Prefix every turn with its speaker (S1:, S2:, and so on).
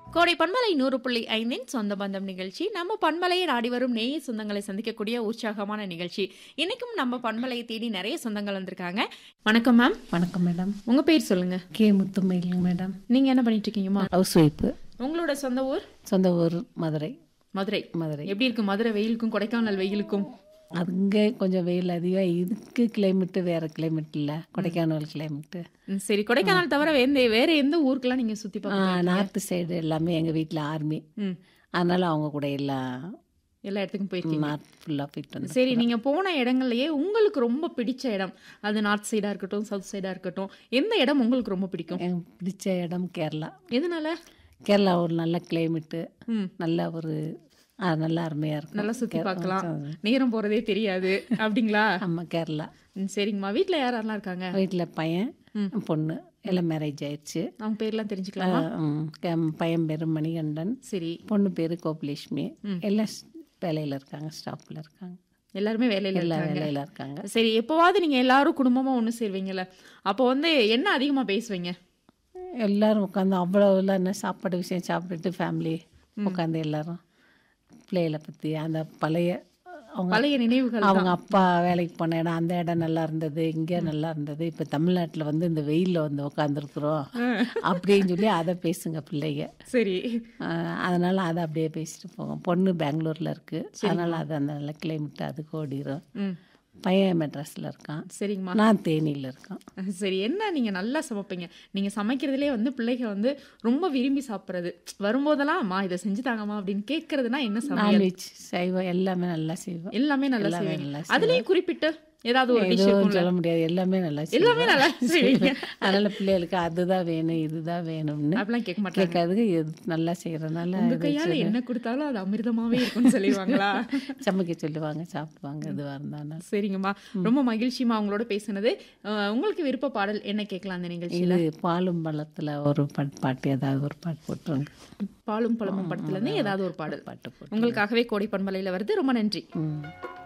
S1: கோடை பண்பலை நூறு புள்ளி ஐந்தின் சொந்த பந்தம் நிகழ்ச்சி நம்ம பண்பலையை நாடி வரும் நேய சொந்தங்களை சந்திக்கக்கூடிய உற்சாகமான நிகழ்ச்சி இன்னைக்கும் நம்ம பண்பலையை தேடி நிறைய சொந்தங்கள் வந்திருக்காங்க வணக்கம் மேம்
S2: வணக்கம் மேடம்
S1: உங்க பேர் சொல்லுங்க
S2: கே முத்துமயிலுங்க மேடம்
S1: நீங்க என்ன பண்ணிட்டு இருக்கீங்கம்மா
S2: ஹவுஸ் ஒய்ஃபு
S1: உங்களோட சொந்த ஊர்
S2: சொந்த ஊர் மதுரை
S1: மதுரை
S2: மதுரை
S1: எப்படி இருக்கு மதுரை வெயிலுக்கும் கொடைக்கானல் வெயிலுக்கும்
S2: அங்கே கொஞ்சம் வெயில் அதிகம் இதுக்கு கிளைமேட்டு வேறு கிளைமேட் இல்லை கொடைக்கானல் கிளைமேட்டு
S1: ம், சரி கொடைக்கானல் தவிர எந்த வேற எந்த ஊருக்கெல்லாம் நீங்க சுத்தி பார்க்க
S2: நார்த்து சைடு எல்லாமே எங்கள் வீட்டில் ஆர்மி
S1: ம்
S2: அதனால் அவங்க கூட எல்லாம்
S1: எல்லா இடத்துக்கும் போயிருக்கீங்க
S2: நார்த் ஃபுல்லாக போயிட்டு வந்தோம்
S1: சரி நீங்க போன இடங்கள்லயே உங்களுக்கு ரொம்ப பிடிச்ச இடம் அது நார்த் சைடா இருக்கட்டும் சவுத் சைடா இருக்கட்டும் எந்த இடம் உங்களுக்கு ரொம்ப பிடிக்கும்
S2: எனக்கு பிடிச்ச இடம் கேரளா
S1: எதனால
S2: கேரளா ஒரு நல்ல கிளைமேட்டு
S1: ம்
S2: நல்ல ஒரு ஆ, நல்லா அருமையாக இருக்கும்
S1: நல்லா சுத்தி பார்க்கலாம் நேரம் போறதே தெரியாது அப்படிங்களா
S2: ஆமாம் கேரளா
S1: ம், சரிங்கம்மா வீட்ல யார் யாரெல்லாம் இருக்காங்க
S2: வீட்டில் பையன் பொண்ணு எல்லாம் மேரேஜ் ஆயிடுச்சு
S1: அவங்க பேர்லாம் தெரிஞ்சுக்கலாமா
S2: ம், க- பையன் பேர் மணிகண்டன்
S1: சரி
S2: பொண்ணு பேர் கோபிலட்சுமி எல்லாம் வேலையில் இருக்காங்க ஸ்டாஃபில் இருக்காங்க
S1: எல்லாருமே வேலையில
S2: எல்லா
S1: இருக்காங்க
S2: வேலையில் இருக்காங்க
S1: சரி எப்போவாவது நீங்க எல்லாரும் குடும்பமா ஒண்ணு சேருவீங்கல்ல அப்போ வந்து என்ன அதிகமா பேசுவீங்க
S2: எல்லாரும் உட்காந்து அவ்வளோ என்ன சாப்பாடு விஷயம் சாப்பிட்டுட்டு ஃபேமிலி உட்காந்து எல்லாரும் பிள்ளைகளை பற்றி அந்த பழைய அவங்க
S1: பழைய நினைவுகள்
S2: அவங்க அப்பா வேலைக்கு போன இடம் அந்த இடம் நல்லா இருந்தது இங்கே நல்லா இருந்தது இப்போ தமிழ்நாட்டில் வந்து இந்த வெயிலில் வந்து உட்காந்துருக்குறோம் அப்படின்னு சொல்லி அதை பேசுங்க பிள்ளைங்க
S1: சரி
S2: ஆஹ் அதனால அதை அப்படியே பேசிட்டு போவோம் பொண்ணு பெங்களூரில் இருக்குது அதனால் அது அந்த நல்ல கிளைமேட் அதுக்கு ஓடிடும்
S1: ம்
S2: பையன் மெட்ராஸில் இருக்கான்
S1: சரிங்கம்மா
S2: நான் தேனியில் இருக்கேன்
S1: சரி என்ன நீங்க நல்லா சமைப்பீங்க நீங்க சமைக்கிறதுலே வந்து பிள்ளைங்க வந்து ரொம்ப விரும்பி சாப்பிட்றது வரும்போதெல்லாம் அம்மா இதை செஞ்சு தாங்கம்மா அப்படின்னு கேட்கறதுனா என்ன சமையல்
S2: நான்வெஜ் சைவம் எல்லாமே நல்லா செய்வோம்
S1: எல்லாமே நல்லா
S2: எல்லாமே
S1: செய்வீங்க
S2: நல்லா
S1: அதுலயும் குறிப்பிட்டு ஏதாவது ஒரு டிஷ்
S2: எதுவும் சொல்ல முடியாது எல்லாமே நல்லா
S1: எல்லாமே நல்லா செய்வீங்க
S2: அதனால பிள்ளைகளுக்கு அதுதான் வேணும் இதுதான் வேணும்னு
S1: அப்படிலாம் கேட்க மாட்டாங்க
S2: கேட்காதுக்கு எது நல்லா செய்கிறனால
S1: உங்க கையால என்ன கொடுத்தாலும் அது அமிர்தமாவே இருக்கும்னு சொல்லிடுவாங்களா
S2: சமைக்க சொல்லுவாங்க சாப்பிடுவாங்க எதுவாக இருந்தாலும்
S1: சரிங்கம்மா ரொம்ப மகிழ்ச்சிமா அவங்களோட பேசுனது அஹ், உங்களுக்கு விருப்ப பாடல் என்ன கேட்கலாம் அந்த நிகழ்ச்சியில
S2: இது பாலும் பழத்தில் ஒரு பாட்டு பாட்டு ஏதாவது ஒரு பாட்டு போட்டுருங்க
S1: பாலும் பழமும் படத்துல இருந்து ஏதாவது ஒரு பாடல்
S2: பாட்டு போட்டு
S1: உங்களுக்காகவே கோடை பண்பலையில வருது ரொம்ப நன்றி
S2: ம்